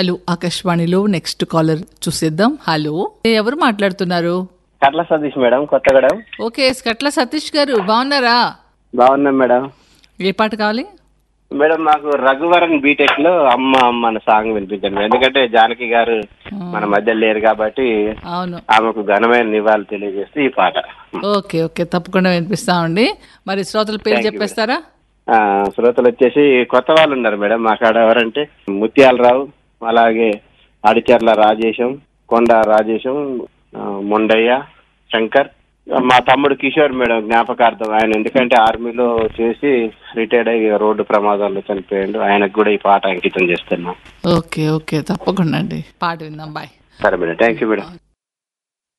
Hello ఆకాశవాణిలో next caller చూసేద్దాం hello ఎవరు మాట్లాడుతున్నారు కట్ల సతీష్ మేడం కొత్తగూడెం ఓకే కట్ల సతీష్ గారు బాగున్నారా బాగున్నాం మేడం ఏ పాట కావాలి మేడం మాకు రఘువరన్ బీటెక్ లో అమ్మ అమ్మ అన్న సాంగ్ వినిపించండి మేడం. ఎందుకంటే జానకి గారు మన మధ్య లేరు కాబట్టి అవును ఆమెకు ఘనమైన నివాళులు తెలియజేస్తూ ఈ పాట ఓకే ఓకే తప్పకుండా వినిపిస్తామండి మరి శ్రోతల పేరు చెప్పేస్తారా ఆ, శ్రోతలు వచ్చేసి కొత్త వాళ్ళు ఉన్నారు మేడం మా కాడ ఎవరంటే ముత్యాలరావు అలాగే అడిచర్ల రాజేశం కొండ రాజేశం ఆ, మొండయ్య శంకర్ మా తమ్ముడు కిషోర్ మేడం జ్ఞాపకార్థం ఆయన ఎందుకంటే ఆర్మీలో చేసి రిటైర్డ్ అయ్యి రోడ్డు ప్రమాదాల్లో చనిపోయాడు ఆయనకు కూడా ఈ పాట అంకితం చేస్తున్నాం ఓకే ఓకే తప్పకుండా అండి పాట విందాం బాయ్ సరే మేడం థ్యాంక్ యూ మేడం